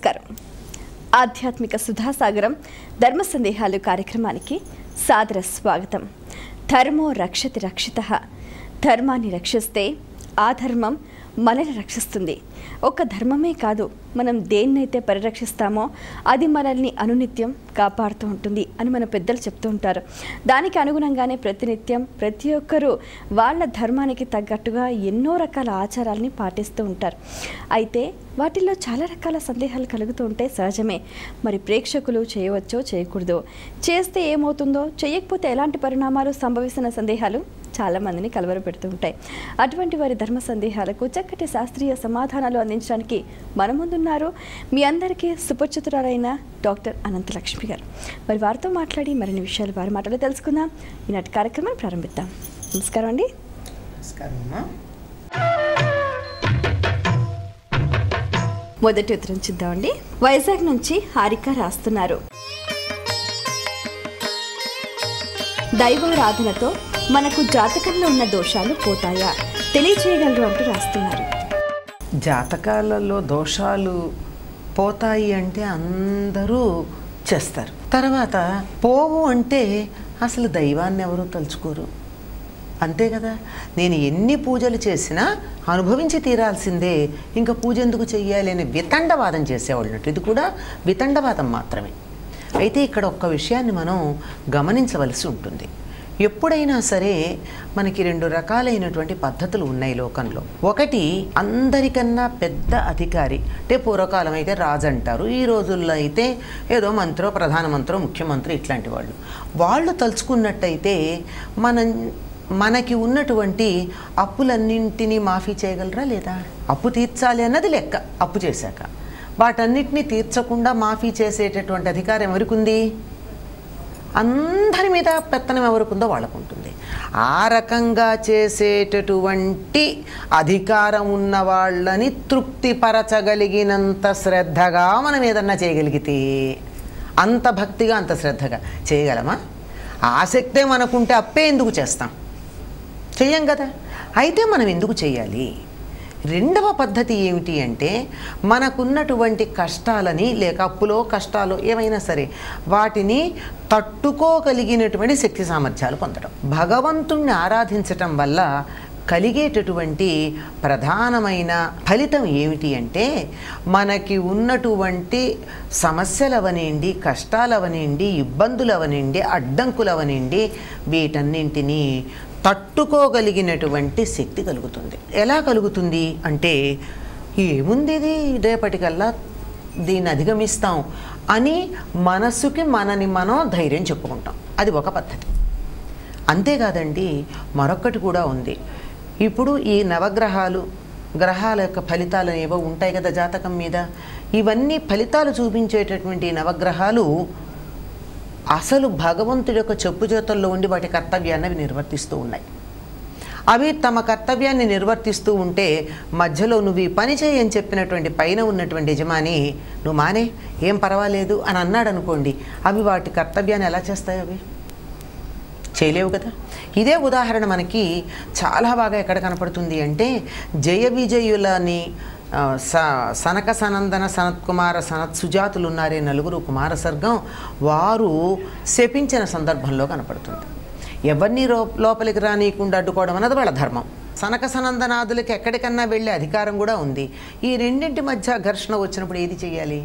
నమస్కారం ఆధ్యాత్మిక సుధాసాగరం ధర్మ సందేహాలు కార్యక్రమానికి సాదర స్వాగతం ధర్మో రక్షతి రక్షిత ధర్మాన్ని రక్షిస్తే ఆ ధర్మం మనల్ని రక్షిస్తుంది ఒక ధర్మమే కాదు మనం దేన్నైతే పరిరక్షిస్తామో అది మనల్ని అనునిత్యం కాపాడుతూ ఉంటుంది అని మన పెద్దలు చెప్తూ ఉంటారు దానికి అనుగుణంగానే ప్రతినిత్యం ప్రతి ఒక్కరూ వాళ్ళ ధర్మానికి తగ్గట్టుగా ఎన్నో రకాల ఆచారాలని పాటిస్తూ ఉంటారు అయితే వాటిల్లో చాలా రకాల సందేహాలు కలుగుతూ ఉంటే సహజమే మరి ప్రేక్షకులు చేయవచ్చో చేయకూడదో చేస్తే ఏమవుతుందో చేయకపోతే ఎలాంటి పరిణామాలు సంభవిస్తున్న సందేహాలు చాలా మందిని కలవరపెడుతూ ఉంటాయి అటువంటి వారి ధర్మ సందేహాలకు చక్కటి శాస్త్రీయ సమాధానాలు అందించడానికి మన ముందున్నారు మీ అందరికీ సుపరిచితురాలైన డాక్టర్ అనంతలక్ష్మి గారు మరి వారితో మాట్లాడి మరిన్ని విషయాలు వారి మాటలో తెలుసుకుందాం ఈనాటి కార్యక్రమాన్ని ప్రారంభిద్దాం నమస్కారం అండి నమస్కారం అమ్మా మొదటి ఉత్తరం చూద్దామండి వైజాగ్ నుంచి హారిక రాస్తున్నారు దైవారాధనతో మనకు జాతకంలో ఉన్న దోషాలు పోతాయా తెలియచేయగలరు అంటూ రాస్తున్నారు జాతకాలలో దోషాలు పోతాయి అంటే అందరూ చేస్తారు తర్వాత పోవు అంటే అసలు దైవాన్ని ఎవరు తలుచుకోరు అంతే కదా నేను ఎన్ని పూజలు చేసినా అనుభవించి తీరాల్సిందే ఇంకా పూజ ఎందుకు చెయ్యాలి అని వితండవాదం చేసేవాళ్ళనట్టు ఇది కూడా వితండవాదం మాత్రమే అయితే ఇక్కడ ఒక్క విషయాన్ని మనం గమనించవలసి ఉంటుంది ఎప్పుడైనా సరే మనకి రెండు రకాలైనటువంటి పద్ధతులు ఉన్నాయి లోకంలో ఒకటి అందరికన్నా పెద్ద అధికారి అంటే పూర్వకాలం అయితే రాజు అంటారు ఈ రోజుల్లో అయితే ఏదో మంత్రో ప్రధానమంత్రో ముఖ్యమంత్రి ఇట్లాంటి వాళ్ళు వాళ్ళు తలుచుకున్నట్టయితే మనం మనకి ఉన్నటువంటి అప్పులన్నింటినీ మాఫీ చేయగలరా లేదా అప్పు తీర్చాలి అన్నది లెక్క అప్పు చేశాక వాటన్నిటినీ తీర్చకుండా మాఫీ చేసేటటువంటి అధికారం ఎవరికి ఉంది అందరి మీద పెత్తనం ఎవరికి ఉందో వాళ్ళకు ఉంటుంది ఆ రకంగా చేసేటటువంటి అధికారం ఉన్న వాళ్ళని తృప్తిపరచగలిగినంత శ్రద్ధగా మనం ఏదన్నా చేయగలిగితే అంత భక్తిగా అంత శ్రద్ధగా చేయగలమా ఆసక్తే మనకుంటే అప్పే ఎందుకు చేస్తాం చెయ్యం కదా అయితే మనం ఎందుకు చేయాలి రెండవ పద్ధతి ఏమిటి అంటే మనకున్నటువంటి కష్టాలని లేక అప్పులో కష్టాలు ఏమైనా సరే వాటిని తట్టుకోగలిగినటువంటి శక్తి సామర్థ్యాలు పొందడం భగవంతుణ్ణి ఆరాధించటం వల్ల కలిగేటటువంటి ప్రధానమైన ఫలితం ఏమిటి అంటే మనకి ఉన్నటువంటి సమస్యలవనండి కష్టాలవనండి ఇబ్బందులవనండి అడ్డంకులవనండి వీటన్నింటినీ తట్టుకోగలిగినటువంటి శక్తి కలుగుతుంది ఎలా కలుగుతుంది అంటే ఏముంది ఇది రేపటికల్లా దీన్ని అధిగమిస్తాం అని మనసుకి మనని మనం ధైర్యం చెప్పుకుంటాం అది ఒక పద్ధతి అంతేకాదండి మరొక్కటి కూడా ఉంది ఇప్పుడు ఈ నవగ్రహాలు గ్రహాల యొక్క ఫలితాలు ఏవో ఉంటాయి కదా జాతకం మీద ఇవన్నీ ఫలితాలు చూపించేటటువంటి ఈ నవగ్రహాలు అసలు భగవంతుడి యొక్క చెప్పు చేతుల్లో ఉండి వాటి కర్తవ్యాన్ని అవి నిర్వర్తిస్తూ ఉన్నాయి అవి తమ కర్తవ్యాన్ని నిర్వర్తిస్తూ ఉంటే మధ్యలో నువ్వు ఈ పని చేయని చెప్పినటువంటి పైన ఉన్నటువంటి యజమాని నువ్వు మానే ఏం పర్వాలేదు అని అన్నాడు అనుకోండి అవి వాటి కర్తవ్యాన్ని ఎలా చేస్తాయి అవి చేయలేవు కదా ఇదే ఉదాహరణ మనకి చాలా బాగా ఎక్కడ కనపడుతుంది అంటే జయ విజయులని ఆ, స సనక సనందన సనత్ కుమార సనత్ సుజాతులు ఉన్నారే నలుగురు కుమార సర్గం వారు శపించిన సందర్భంలో కనపడుతుంది ఎవరిని రో లోపలికి రానియకుండా అడ్డుకోవడం అన్నది వాళ్ళ ధర్మం సనక సనందనాదులకి ఎక్కడికన్నా వెళ్ళే అధికారం కూడా ఉంది ఈ రెండింటి మధ్య ఘర్షణ వచ్చినప్పుడు ఏది చేయాలి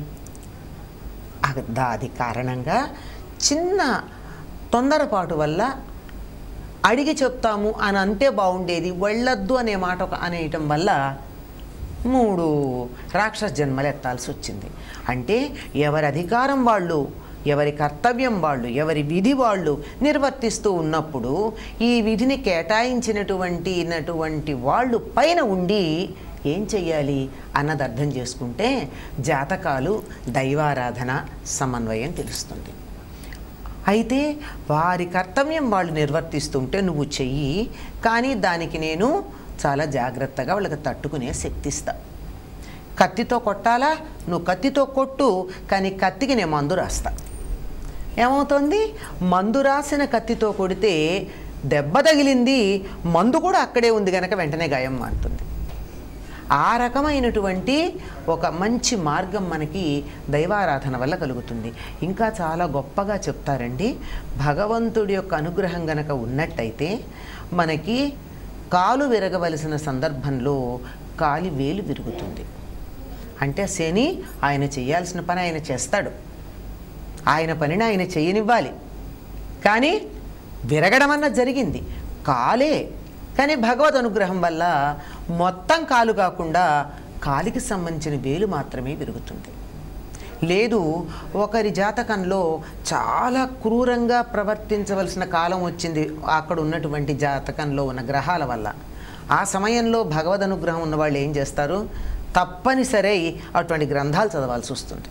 ఆ- దాది కారణంగా చిన్న తొందరపాటు వల్ల అడిగి చెప్తాము అని అంటే బాగుండేది వెళ్ళొద్దు అనే మాట ఒక అనేయటం వల్ల మూడు రాక్షస జన్మలు ఎత్తాల్సి వచ్చింది అంటే ఎవరి అధికారం వాళ్ళు ఎవరి కర్తవ్యం వాళ్ళు ఎవరి విధి వాళ్ళు నిర్వర్తిస్తూ ఉన్నప్పుడు ఈ విధిని కేటాయించినటువంటి నటువంటి వాళ్ళు పైన ఉండి ఏం చెయ్యాలి అన్నది అర్థం చేసుకుంటే జాతకాలు దైవారాధన సమన్వయం తెలుస్తుంది అయితే వారి కర్తవ్యం వాళ్ళు నిర్వర్తిస్తుంటే నువ్వు చెయ్యి కానీ దానికి నేను చాలా జాగ్రత్తగా వాళ్ళకి తట్టుకునే శక్తి ఇస్తా కత్తితో కొట్టాలా నువ్వు కత్తితో కొట్టు కానీ కత్తికి నేను మందు రాస్తా ఏమవుతుంది మందు రాసిన కత్తితో కొడితే దెబ్బ తగిలింది మందు కూడా అక్కడే ఉంది కనుక వెంటనే గాయం మారుతుంది ఆ రకమైనటువంటి ఒక మంచి మార్గం మనకి దైవారాధన వల్ల కలుగుతుంది ఇంకా చాలా గొప్పగా చెప్తారండి భగవంతుడి యొక్క అనుగ్రహం గనక ఉన్నట్టయితే మనకి కాలు విరగవలసిన సందర్భంలో కాలి వేలు విరుగుతుంది అంటే శని ఆయన చేయాల్సిన పని ఆయన చేస్తాడు ఆయన పనిని ఆయన చేయనివ్వాలి కానీ విరగడం అన్నది జరిగింది కాలే కానీ భగవద్ అనుగ్రహం వల్ల మొత్తం కాలు కాకుండా కాలికి సంబంధించిన వేలు మాత్రమే విరుగుతుంది లేదు ఒకరి జాతకంలో చాలా క్రూరంగా ప్రవర్తించవలసిన కాలం వచ్చింది అక్కడ ఉన్నటువంటి జాతకంలో ఉన్న గ్రహాల వల్ల ఆ సమయంలో భగవద్ అనుగ్రహం ఉన్న వాళ్ళు ఏం చేస్తారు తప్పనిసరి అటువంటి గ్రంథాలు చదవాల్సి వస్తుంది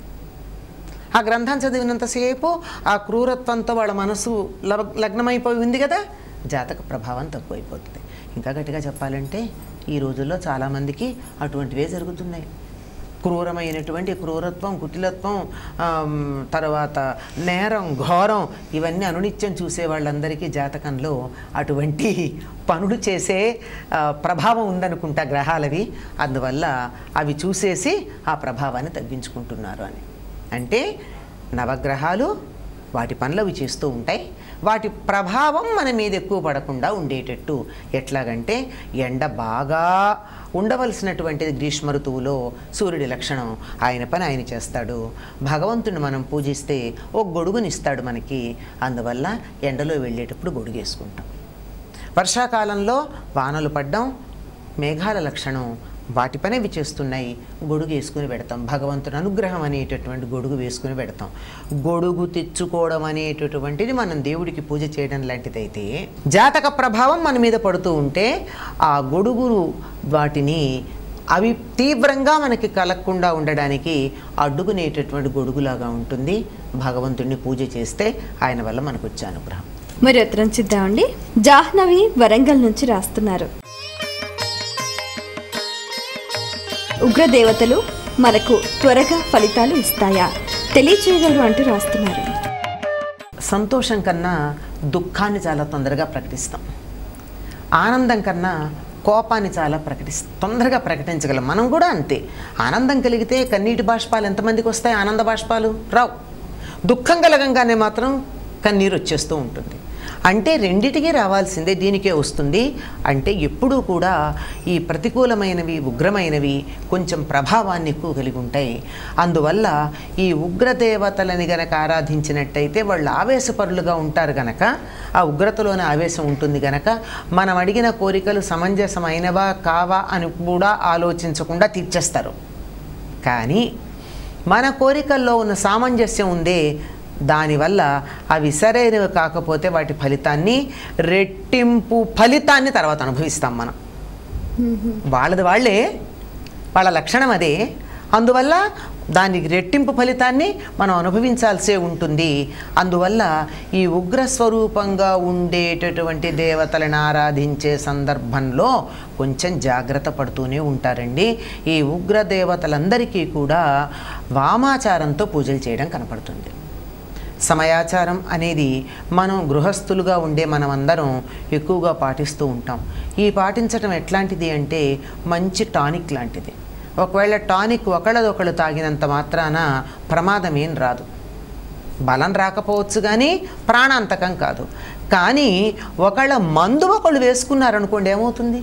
ఆ గ్రంథం చదివినంతసేపు ఆ క్రూరత్వంతో వాళ్ళ మనసు లగ్- లగ్నమైపోయి ఉంది కదా జాతక ప్రభావం తక్కువైపోతుంది ఇంకా గట్టిగా చెప్పాలంటే ఈ రోజుల్లో చాలామందికి అటువంటివే జరుగుతున్నాయి క్రూరమైనటువంటి క్రూరత్వం కుటిలత్వం ఆమ్, తర్వాత నేరం ఘోరం ఇవన్నీ అనునిత్యం చూసే వాళ్ళందరికీ జాతకంలో అటువంటి పనులు చేసే ఆ, ప్రభావం ఉందనుకుంటా గ్రహాలవి అందువల్ల అవి చూసేసి ఆ ప్రభావాన్ని తగ్గించుకుంటున్నారు అని అంటే నవగ్రహాలు వాటి పనులు అవి చేస్తూ ఉంటాయి వాటి ప్రభావం మన మీద ఎక్కువ పడకుండా ఉండేటట్టు ఎట్లాగంటే ఎండ బాగా ఉండవలసినటువంటిది గ్రీష్మ ఋతువులో సూర్యుడి లక్షణం ఆయన పని ఆయన చేస్తాడు భగవంతుని మనం పూజిస్తే ఓ గొడుగునిస్తాడు మనకి అందువల్ల ఎండలో వెళ్ళేటప్పుడు గొడుగు వేసుకుంటాం వర్షాకాలంలో వానలు పడ్డం మేఘాల లక్షణం వాటి పని అవి చేస్తున్నాయి గొడుగు వేసుకుని పెడతాం భగవంతుని అనుగ్రహం అనేటటువంటి గొడుగు వేసుకుని పెడతాం గొడుగు తెచ్చుకోవడం అనేటటువంటిది మనం దేవుడికి పూజ చేయడం లాంటిదైతే జాతక ప్రభావం మన మీద పడుతూ ఉంటే ఆ గొడుగు వాటిని అవి తీవ్రంగా మనకి కలగకుండా ఉండడానికి అడ్డుకునేటటువంటి గొడుగులాగా ఉంటుంది భగవంతుడిని పూజ చేస్తే ఆయన వల్ల మనకు వచ్చే అనుగ్రహం మరి ఉత్తరం చూద్దామండి జాహ్నవి వరంగల్ నుంచి రాస్తున్నారు ఉగ్రదేవతలు మనకు త్వరగా ఫలితాలు ఇస్తాయా తెలియచేయగలరు అంటూ రాస్తున్నారు సంతోషం కన్నా దుఃఖాన్ని చాలా తొందరగా ప్రకటిస్తాం ఆనందం కన్నా కోపాన్ని చాలా ప్రకటిస్ తొందరగా ప్రకటించగలం మనం కూడా అంతే ఆనందం కలిగితే కన్నీటి బాష్పాలు ఎంతమందికి వస్తాయి ఆనంద బాష్పాలు రావు దుఃఖం కలగంగానే మాత్రం కన్నీరు వచ్చేస్తూ ఉంటుంది అంటే రెండిటికి రావాల్సిందే దీనికే వస్తుంది అంటే ఎప్పుడూ కూడా ఈ ప్రతికూలమైనవి ఉగ్రమైనవి కొంచెం ప్రభావాన్ని ఎక్కువ కలిగి ఉంటాయి అందువల్ల ఈ ఉగ్రదేవతలని గనక ఆరాధించినట్టయితే వాళ్ళు ఆవేశపరులుగా ఉంటారు గనక ఆ ఉగ్రతలోనే ఆవేశం ఉంటుంది గనక మనం అడిగిన కోరికలు సమంజసమైనవా కావా అని కూడా ఆలోచించకుండా తీర్చేస్తారు కానీ మన కోరికల్లో ఉన్న సామంజస్యం ఉందే దానివల్ల అవి సరైనవి కాకపోతే వాటి ఫలితాన్ని రెట్టింపు ఫలితాన్ని తర్వాత అనుభవిస్తాం మనం వాళ్ళది వాళ్ళే వాళ్ళ లక్షణం అదే అందువల్ల దానికి రెట్టింపు ఫలితాన్ని మనం అనుభవించాల్సే ఉంటుంది అందువల్ల ఈ ఉగ్ర స్వరూపంగా ఉండేటటువంటి దేవతలను ఆరాధించే సందర్భంలో కొంచెం జాగ్రత్త పడుతూనే ఉంటారండి ఈ ఉగ్ర దేవతలందరికీ కూడా వామాచారంతో పూజలు చేయడం కనపడుతుంది సమయాచారం అనేది మనం గృహస్థులుగా ఉండే మనమందరం ఎక్కువగా పాటిస్తూ ఉంటాం ఈ పాటించడం ఎట్లాంటిది అంటే మంచి టానిక్ లాంటిది ఒకవేళ టానిక్ ఒకళ్ళదొకళ్ళు తాగినంత మాత్రాన ప్రమాదం ఏం రాదు బలం రాకపోవచ్చు కానీ ప్రాణాంతకం కాదు కానీ ఒకళ్ళ మందు ఒకళ్ళు వేసుకున్నారనుకోండి ఏమవుతుంది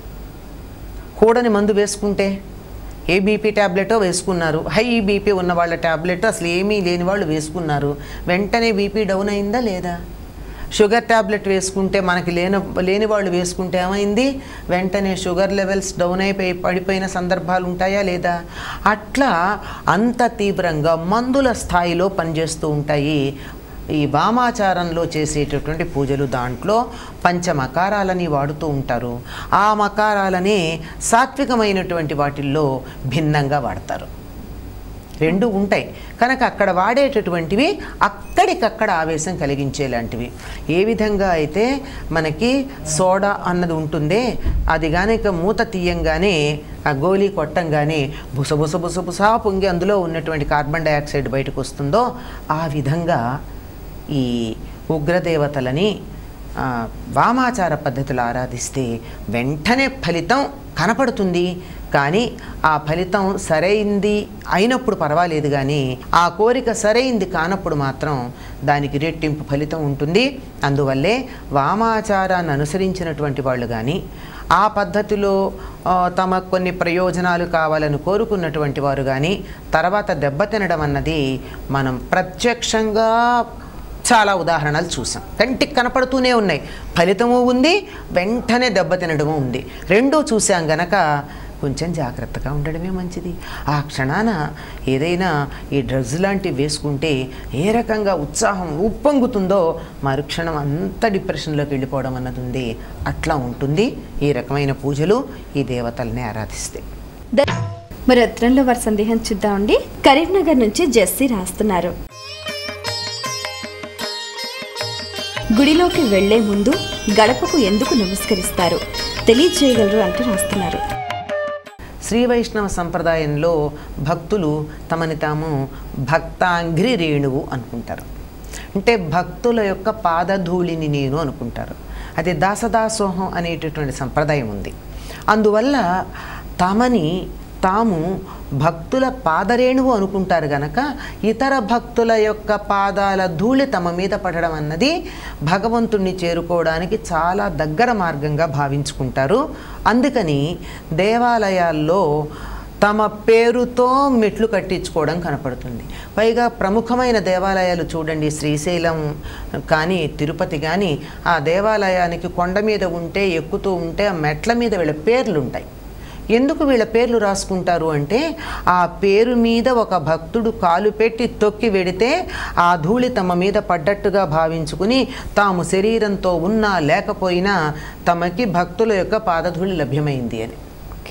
కూడని మందు వేసుకుంటే ఏ బీపీ ట్యాబ్లెటో వేసుకున్నారు హై బీపీ ఉన్న వాళ్ళ ట్యాబ్లెట్ అసలు ఏమీ లేని వాళ్ళు వేసుకున్నారు వెంటనే బీపీ డౌన్ అయిందా లేదా షుగర్ ట్యాబ్లెట్ వేసుకుంటే మనకి లేని లేని వాళ్ళు వేసుకుంటే ఏమైంది వెంటనే షుగర్ లెవెల్స్ డౌన్ అయిపోయి పడిపోయిన సందర్భాలు ఉంటాయా లేదా అట్లా అంత తీవ్రంగా మందుల స్థాయిలో పనిచేస్తూ ఉంటాయి ఈ వామాచారంలో చేసేటటువంటి పూజలు దాంట్లో పంచమకారాలని వాడుతూ ఉంటారు ఆ మకారాలనే సాత్వికమైనటువంటి వాటిల్లో భిన్నంగా వాడతారు రెండు ఉంటాయి కనుక అక్కడ వాడేటటువంటివి అక్కడికక్కడ ఆవేశం కలిగించేలాంటివి ఏ విధంగా అయితే మనకి సోడా అన్నది ఉంటుందే అది కానీ ఇక మూత తీయంగానే ఆ గోలీ కొట్టంగానే బుస బుస బుస బుసా పొంగి అందులో ఉన్నటువంటి కార్బన్ డైఆక్సైడ్ బయటకు వస్తుందో ఆ విధంగా ఈ ఉగ్రదేవతలని ఆ, వామాచార పద్ధతులు ఆరాధిస్తే వెంటనే ఫలితం కనపడుతుంది కానీ ఆ ఫలితం సరైంది అయినప్పుడు పర్వాలేదు కానీ ఆ కోరిక సరైంది కానప్పుడు మాత్రం దానికి రెట్టింపు ఫలితం ఉంటుంది అందువల్లే వామాచారాన్ని అనుసరించినటువంటి వాళ్ళు కానీ ఆ పద్ధతిలో ఆ, తమ కొన్ని ప్రయోజనాలు కావాలని కోరుకున్నటువంటి వారు కానీ తర్వాత దెబ్బతినడం అన్నది మనం ప్రత్యక్షంగా చాలా ఉదాహరణలు చూసాం కంటికి కనపడుతూనే ఉన్నాయి ఫలితము ఉంది వెంటనే దెబ్బతినడము ఉంది రెండూ చూసాం గనక కొంచెం జాగ్రత్తగా ఉండడమే మంచిది ఆ క్షణాన ఏదైనా ఈ డ్రగ్స్ లాంటివి వేసుకుంటే ఏ రకంగా ఉత్సాహం ఉప్పొంగుతుందో మరుక్షణం అంత డిప్రెషన్లోకి వెళ్ళిపోవడం అన్నది ఉంది అట్లా ఉంటుంది ఈ రకమైన పూజలు ఈ దేవతల్ని ఆరాధిస్తే ద- మరి ఉత్తరంలో వారి సందేహం చూద్దామండి కరీంనగర్ నుంచి జెస్సీ రాస్తున్నారు గుడిలోకి వెళ్లే ముందు గడపకు ఎందుకు నమస్కరిస్తారు తెలియజేయగలరు అంటూ రాస్తున్నారు శ్రీ వైష్ణవ సంప్రదాయంలో భక్తులు తమని తాము భక్తాంఘ్రి రేణువు అనుకుంటారు అంటే భక్తుల యొక్క పాదధూళిని నేను అనుకుంటారు అది దాసదాసోహం అనేటటువంటి సంప్రదాయం ఉంది అందువల్ల తమని తాము భక్తుల పాదరేణువు అనుకుంటారు గనక ఇతర భక్తుల యొక్క పాదాల ధూళి తమ మీద పడడం అన్నది భగవంతుణ్ణి చేరుకోవడానికి చాలా దగ్గర మార్గంగా భావించుకుంటారు అందుకని దేవాలయాల్లో తమ పేరుతో మెట్లు కట్టించుకోవడం కనపడుతుంది పైగా ప్రముఖమైన దేవాలయాలు చూడండి శ్రీశైలం కానీ తిరుపతి కానీ ఆ దేవాలయానికి కొండ మీద ఉంటే ఎక్కుతూ ఉంటే ఆ మెట్ల మీద వీళ్ళ పేర్లు ఉంటాయి ఎందుకు వీళ్ళ పేర్లు రాసుకుంటారు అంటే ఆ పేరు మీద ఒక భక్తుడు కాలు పెట్టి తొక్కి వెడితే ఆ ధూళి తమ మీద పడ్డట్టుగా భావించుకుని తాము శరీరంతో ఉన్నా లేకపోయినా తమకి భక్తుల యొక్క పాదధూళి లభ్యమైంది అని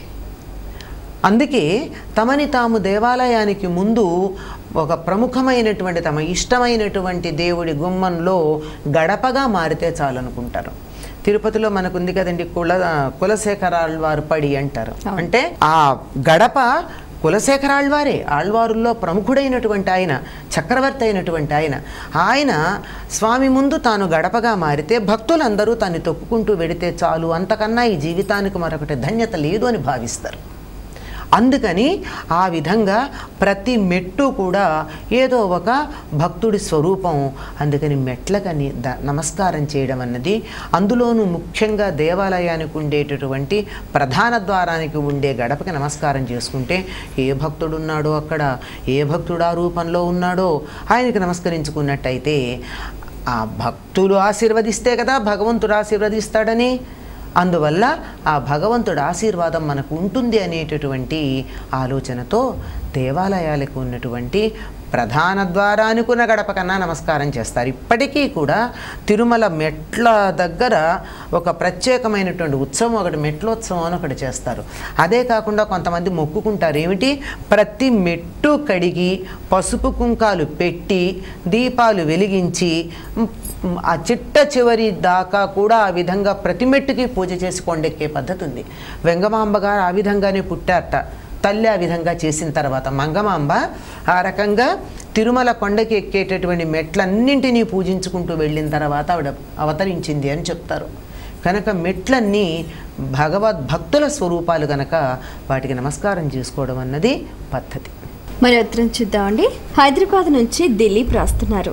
అందుకే తమని తాము దేవాలయానికి ముందు ఒక ప్రముఖమైనటువంటి తమ ఇష్టమైనటువంటి దేవుడి గుమ్మంలో గడపగా మారితే చాలనుకుంటారు తిరుపతిలో మనకుంది కదండి కుల కులశేఖరాళ్వారు పడి అంటారు అవును. అంటే ఆ గడప కులశేఖరాళ్వారే ఆళ్వారుల్లో ప్రముఖుడైనటువంటి ఆయన చక్రవర్తి అయినటువంటి ఆయన ఆయన స్వామి ముందు తాను గడపగా మారితే భక్తులందరూ తను తొక్కుకుంటూ వెడితే చాలు అంతకన్నా ఈ జీవితానికి మరొకటి ధన్యత లేదు అని భావిస్తారు అందుకని ఆ విధంగా ప్రతి మెట్టు కూడా ఏదో ఒక భక్తుడి స్వరూపం అందుకని మెట్లకని ద నమస్కారం చేయడం అన్నది అందులోనూ ముఖ్యంగా దేవాలయానికి ఉండేటటువంటి ప్రధాన ద్వారానికి ఉండే గడపకి నమస్కారం చేసుకుంటే ఏ భక్తుడు ఉన్నాడో అక్కడ ఏ భక్తుడు ఆ రూపంలో ఉన్నాడో ఆయనకి నమస్కరించుకున్నట్టయితే ఆ భక్తులు ఆశీర్వదిస్తే కదా భగవంతుడు ఆశీర్వదిస్తాడని అందువల్ల ఆ భగవంతుడి ఆశీర్వాదం మనకు ఉంటుంది అనేటటువంటి ఆలోచనతో దేవాలయాలకు ఉన్నటువంటి ప్రధాన ద్వారానుకున్న గడప కన్నా నమస్కారం చేస్తారు ఇప్పటికీ కూడా తిరుమల మెట్ల దగ్గర ఒక ప్రత్యేకమైనటువంటి ఉత్సవం ఒకటి మెట్లోత్సవం అని ఒకటి చేస్తారు అదే కాకుండా కొంతమంది మొక్కుకుంటారు ఏమిటి ప్రతి మెట్టు కడిగి పసుపు కుంకాలు పెట్టి దీపాలు వెలిగించి మ్, ఆ చిట్ట చివరి దాకా కూడా ఆ విధంగా ప్రతి మెట్టుకి పూజ చేసి కొండెక్కే పద్ధతి ఉంది వెంగమాంబ గారు ఆ విధంగానే పుట్టారట తల్లి ఆ విధంగా చేసిన తర్వాత మంగమాంబ ఆ రకంగా తిరుమల కొండకి ఎక్కేటటువంటి మెట్లన్నింటినీ పూజించుకుంటూ వెళ్ళిన తర్వాత ఆవిడ అవతరించింది అని చెప్తారు కనుక మెట్లన్నీ భగవద్భక్తుల స్వరూపాలు కనుక వాటికి నమస్కారం చేసుకోవడం అన్నది పద్ధతి మరి ఉత్తరం చూద్దామండి హైదరాబాద్ నుంచి దిలీప్ రాస్తున్నారు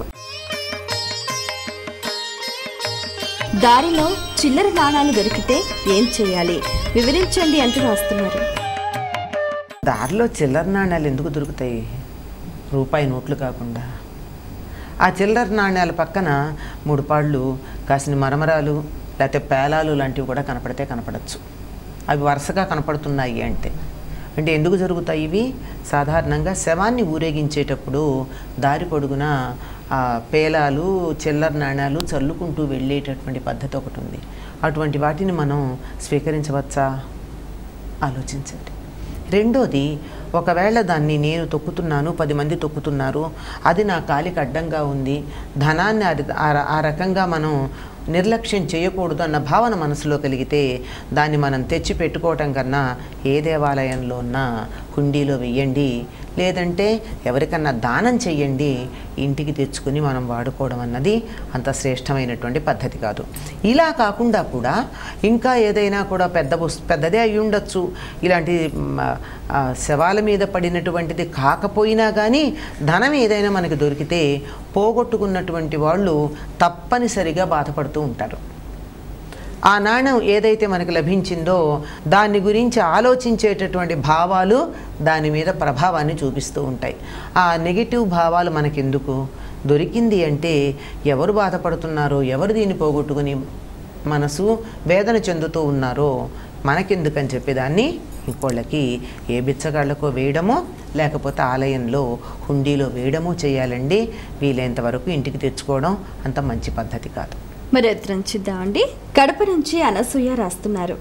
దారిలో చిల్లర నాణాలు దొరికితే ఏం చేయాలి వివరించండి అంటూ రాస్తున్నారు దారిలో చిల్లర నాణ్యాలు ఎందుకు దొరుకుతాయి రూపాయి నోట్లు కాకుండా ఆ చిల్లర నాణ్యాల పక్కన మూడు పాళ్ళు కాసిన మరమరాలు లేకపోతే పేలాలు లాంటివి కూడా కనపడితే కనపడచ్చు అవి వరుసగా కనపడుతున్నాయి అంటే అంటే ఎందుకు జరుగుతాయి ఇవి సాధారణంగా శవాన్ని ఊరేగించేటప్పుడు దారి పొడుగున ఆ పేలాలు చిల్లర నాణ్యాలు చల్లుకుంటూ వెళ్ళేటటువంటి పద్ధతి ఒకటి ఉంది అటువంటి వాటిని మనం స్వీకరించవచ్చా ఆలోచించండి రెండోది ఒకవేళ దాన్ని నేను తొక్కుతున్నాను పది మంది తొక్కుతున్నారు అది నా కాలికి అడ్డంగా ఉంది ధనాన్ని అది- ఆ ర- ఆ రకంగా మనం నిర్లక్ష్యం చేయకూడదు అన్న భావన మనసులో కలిగితే దాన్ని మనం తెచ్చి పెట్టుకోవటం కన్నా ఏ దేవాలయంలో ఉన్నా కుండీలో వెయ్యండి లేదంటే ఎవరికన్నా దానం చెయ్యండి ఇంటికి తెచ్చుకుని మనం వాడుకోవడం అన్నది అంత శ్రేష్టమైనటువంటి పద్ధతి కాదు ఇలా కాకుండా కూడా ఇంకా ఏదైనా కూడా పెద్ద వస్తు పెద్దదే అయి ఉండొచ్చు ఇలాంటి మ్, ఆ, శవాల మీద పడినటువంటిది కాకపోయినా కానీ ధనం ఏదైనా మనకి దొరికితే పోగొట్టుకున్నటువంటి వాళ్ళు తప్పనిసరిగా బాధపడుతూ ఉంటారు ఆ నాణ్యం ఏదైతే మనకు లభించిందో దాని గురించి ఆలోచించేటటువంటి భావాలు దాని మీద ప్రభావాన్ని చూపిస్తూ ఉంటాయి ఆ నెగిటివ్ భావాలు మనకెందుకు దొరికింది అంటే ఎవరు బాధపడుతున్నారో ఎవరు దీన్ని పోగొట్టుకుని మనసు వేదన చెందుతూ ఉన్నారో మనకెందుకని చెప్పేదాన్ని ఇంకోళ్ళకి ఏ బిచ్చగాళ్ళకో వేయడమో లేకపోతే ఆలయంలో హుండీలో వేయడమో చేయాలండి వీలైనంత వరకు ఇంటికి తెచ్చుకోవడం అంత మంచి పద్ధతి కాదు మరి ఉత్తరం చూద్దామండి కడప నుంచి అనసూయ రాస్తున్నారు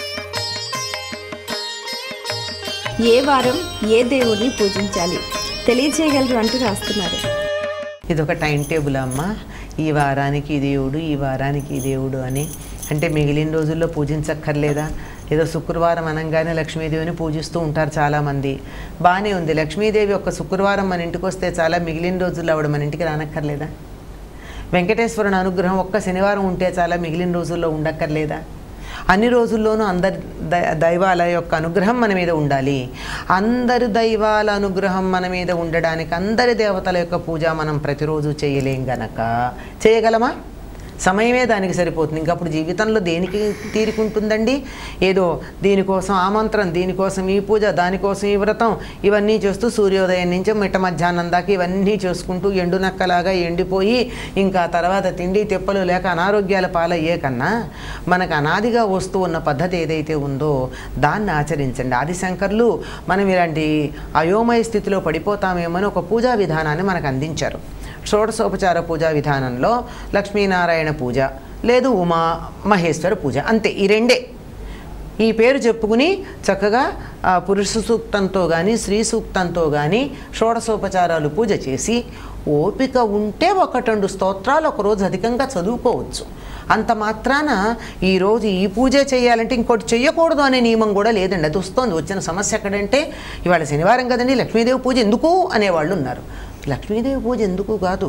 ఏ వారం ఏ దేవుడిని పూజించాలి తెలియజేయగలరు అంటూ రాస్తున్నారు ఇది ఒక టైం టేబుల్ అమ్మ ఈ వారానికి ఈ దేవుడు ఈ వారానికి ఈ దేవుడు అని అంటే మిగిలిన రోజుల్లో పూజించక్కర్లేదా ఏదో శుక్రవారం అనగానే లక్ష్మీదేవిని పూజిస్తూ ఉంటారు చాలామంది బాగానే ఉంది లక్ష్మీదేవి ఒక శుక్రవారం మన ఇంటికి వస్తే చాలా మిగిలిన రోజుల్లో ఆవిడ మన ఇంటికి రానక్కర్లేదా వెంకటేశ్వరుని అనుగ్రహం ఒక్క శనివారం ఉంటే చాలా మిగిలిన రోజుల్లో ఉండక్కర్లేదా అన్ని రోజుల్లోనూ అందరి దై- దైవాల యొక్క అనుగ్రహం మన మీద ఉండాలి అందరి దైవాల అనుగ్రహం మన మీద ఉండడానికి అందరి దేవతల యొక్క పూజ మనం ప్రతిరోజు చేయలేం గనక చేయగలమా సమయమే దానికి సరిపోతుంది ఇంకా అప్పుడు జీవితంలో దేనికి తీరుకుంటుందండి ఏదో దీనికోసం ఆ మంత్రం దీనికోసం ఈ పూజ దానికోసం ఈ వ్రతం ఇవన్నీ చేస్తూ సూర్యోదయం నుంచి మిట్ట మధ్యాహ్నం దాకా ఇవన్నీ చేసుకుంటూ ఎండునక్కలాగా ఎండిపోయి ఇంకా తర్వాత తిండి తెప్పలు లేక అనారోగ్యాల పాలయ్యే కన్నా మనకు అనాదిగా వస్తూ ఉన్న పద్ధతి ఏదైతే ఉందో దాన్ని ఆచరించండి ఆదిశంకర్లు మనం ఇలాంటి అయోమయ స్థితిలో పడిపోతామేమని ఒక పూజా విధానాన్ని మనకు అందించారు షోడశోపచార పూజా విధానంలో లక్ష్మీనారాయణ పూజ లేదు ఉమా మహేశ్వర పూజ అంతే ఈ రెండే ఈ పేరు చెప్పుకుని చక్కగా ఆ, పురుష సూక్తంతో కానీ స్త్రీ సూక్తంతో కానీ షోడశోపచారాలు పూజ చేసి ఓపిక ఉంటే ఒకటండు స్తోత్రాలు ఒకరోజు అధికంగా చదువుకోవచ్చు అంత మాత్రాన ఈరోజు ఈ పూజ చేయాలంటే ఇంకోటి చెయ్యకూడదు అనే నియమం కూడా లేదండి అది వస్తుంది వచ్చిన సమస్య ఎక్కడంటే ఇవాళ శనివారం కదండి లక్ష్మీదేవి పూజ ఎందుకు అనేవాళ్ళు ఉన్నారు లక్ష్మీదేవి పూజ ఎందుకు కాదు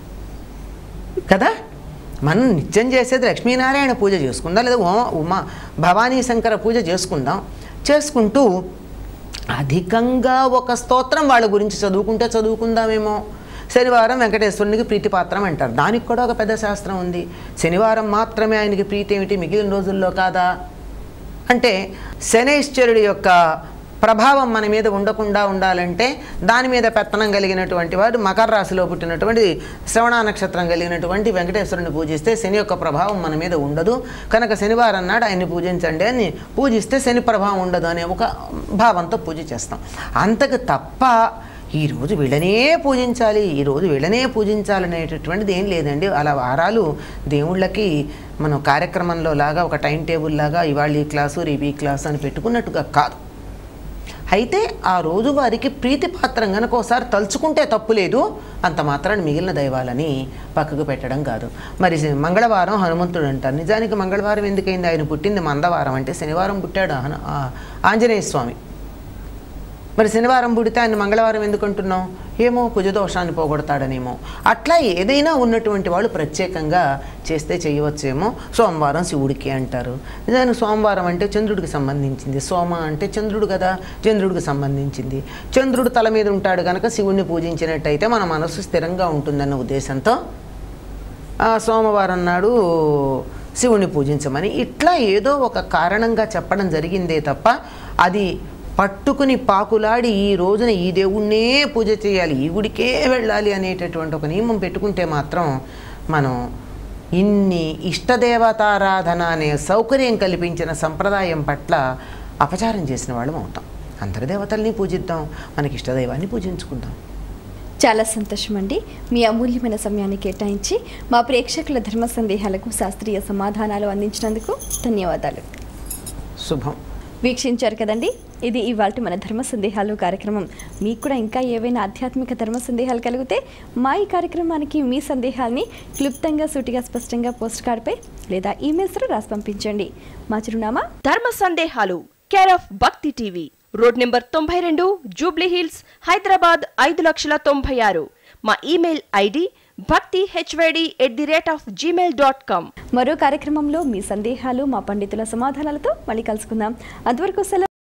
కదా మనం నిత్యం చేసేది లక్ష్మీనారాయణ పూజ చేసుకుందాం లేదా ఉమా ఉమా భవానీ శంకర పూజ చేసుకుందాం చేసుకుంటూ అధికంగా ఒక స్తోత్రం వాళ్ళ గురించి చదువుకుంటే చదువుకుందామేమో శనివారం వెంకటేశ్వరునికి ప్రీతిపాత్రం అంటారు దానికి కూడా ఒక పెద్ద శాస్త్రం ఉంది శనివారం మాత్రమే ఆయనకి ప్రీతి ఏమిటి మిగిలిన రోజుల్లో కాదా అంటే శనైశ్వరుడి యొక్క ప్రభావం మన మీద ఉండకుండా ఉండాలంటే దాని మీద పెత్తనం కలిగినటువంటి వాడు మకర రాశిలో పుట్టినటువంటి శ్రవణ నక్షత్రం కలిగినటువంటి వెంకటేశ్వరుని పూజిస్తే శని యొక్క ప్రభావం మన మీద ఉండదు కనుక శనివారం నాడు ఆయన్ని పూజించండి అని పూజిస్తే శని ప్రభావం ఉండదు అనే ఒక భావంతో పూజ చేస్తాం అంతకు తప్ప ఈరోజు వీళ్ళనే పూజించాలి ఈరోజు వీళ్ళనే పూజించాలనేటటువంటిది ఏం లేదండి అలా వారాలు దేవుళ్ళకి మనం కార్యక్రమంలో లాగా ఒక టైం టేబుల్ లాగా ఇవాళ ఈ క్లాసు రేపు ఈ క్లాసు అని పెట్టుకున్నట్టుగా కాదు అయితే ఆ రోజు వారికి ప్రీతిపాత్రం గనక ఒకసారి తలుచుకుంటే తప్పు లేదు అంత మాత్రాన్ని మిగిలిన దైవాలని పక్కకు పెట్టడం కాదు మరి మంగళవారం హనుమంతుడు అంటారు నిజానికి మంగళవారం ఎందుకైంది ఆయన పుట్టింది మందవారం అంటే శనివారం పుట్టాడు హను ఆ ఆంజనేయ స్వామి మరి శనివారం పుడితే ఆయన మంగళవారం ఎందుకు అంటున్నాం ఏమో కుజదోషాన్ని పోగొడతాడనేమో అట్లా ఏదైనా ఉన్నటువంటి వాళ్ళు ప్రత్యేకంగా చేస్తే చేయవచ్చేమో సోమవారం శివుడికి అంటారు నిజానికి సోమవారం అంటే చంద్రుడికి సంబంధించింది సోమ అంటే చంద్రుడు కదా చంద్రుడికి సంబంధించింది చంద్రుడు తల మీద ఉంటాడు కనుక శివుణ్ణి పూజించినట్టయితే మన మనసు స్థిరంగా ఉంటుందన్న ఉద్దేశంతో ఆ సోమవారం నాడు శివుణ్ణి పూజించమని ఇట్లా ఏదో ఒక కారణంగా చెప్పడం జరిగిందే తప్ప అది పట్టుకుని పాకులాడి ఈ రోజున ఈ దేవుణ్ణే పూజ చేయాలి ఈ గుడికే వెళ్ళాలి అనేటటువంటి ఒక నియమం పెట్టుకుంటే మాత్రం మనం ఇన్ని ఇష్టదేవతారాధన అనే సౌకర్యం కల్పించిన సంప్రదాయం పట్ల అపచారం చేసిన వాళ్ళం అవుతాం అందరి దేవతల్ని పూజిద్దాం మనకి ఇష్టదైవాన్ని పూజించుకుందాం చాలా సంతోషం అండి మీ అమూల్యమైన సమయాన్ని కేటాయించి మా ప్రేక్షకుల ధర్మ సందేహాలకు శాస్త్రీయ సమాధానాలు అందించినందుకు ధన్యవాదాలు శుభం వీక్షించారు కదండి ఇది ఇవాళ మన ధర్మ సందేహాలు కార్యక్రమం మీకు కూడా ఇంకా ఏవైనా ఆధ్యాత్మిక ధర్మ సందేహాలు కలిగితే మా ఈ కార్యక్రమానికి మీ సందేహాల్ని క్లుప్తంగా సూటిగా స్పష్టంగా పోస్ట్ కార్డ్పై లేదా ఈమెయిల్స్లో రాసి పంపించండి మా చిరునామా Dharma Sandehalu care of Bhakthi TV road number తొంభై రెండు జూబ్లీ హిల్స్ హైదరాబాద్ ఐదు లక్షల తొంభై ఆరు మా email ID Bhakthi HYD at the rate of Gmail dot com మరో కార్యక్రమంలో మీ సందేహాలు మా పండితుల సమాధానాలతో మళ్ళీ కలుసుకుందాం అంతవరకు సెలవు